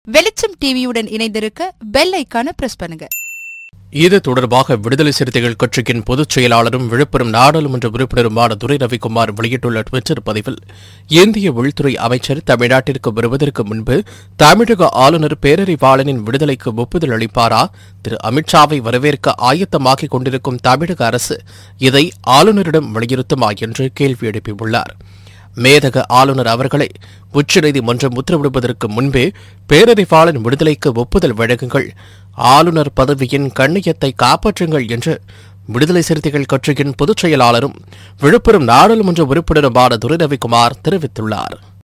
வெளிச்சம் டிவியுடன் இணைந்திருக்க பெல் ஐக்கான பிரஸ் பண்ணுங்க இது தொடர்பாக விடுதலை சிறுத்தைகள் கட்சியின் பொதுச் செயலாளரும் விழுப்புரம் நாடாளுமன்ற உறுப்பினருமான துரை ரவிக்குமார் வெளியிட்டுள்ள டுவிட்டர் பதிவில் இந்திய உள்துறை அமைச்சர் தமிழ்நாட்டிற்கு வருவதற்கு முன்பு தமிழக ஆளுநர் பேரறிவாளனின் விடுதலைக்கு ஒப்புதல் அளிப்பாரா திரு அமித்ஷாவை வரவேற்க ஆயத்தமாகிக் கொண்டிருக்கும் தமிழக அரசு இதை ஆளுநரிடம் வலியுறுத்துமா என்று கேள்வி எழுப்பியுள்ளார் மேதக ஆளுநர் அவர்களை உச்சநீதிமன்றம் உத்தரவிடுவதற்கு முன்பே பேரறிவாளன் விடுதலைக்கு ஒப்புதல் வழங்குங்கள் ஆளுநர் பதவியின் கண்ணியத்தை காப்பாற்றுங்கள் என்று விடுதலை சிறுத்தைகள் கட்சியின் பொதுச் செயலாளரும் விழுப்புரம் நாடாளுமன்ற உறுப்பினருமான துரை ரவிக்குமார் தெரிவித்துள்ளார்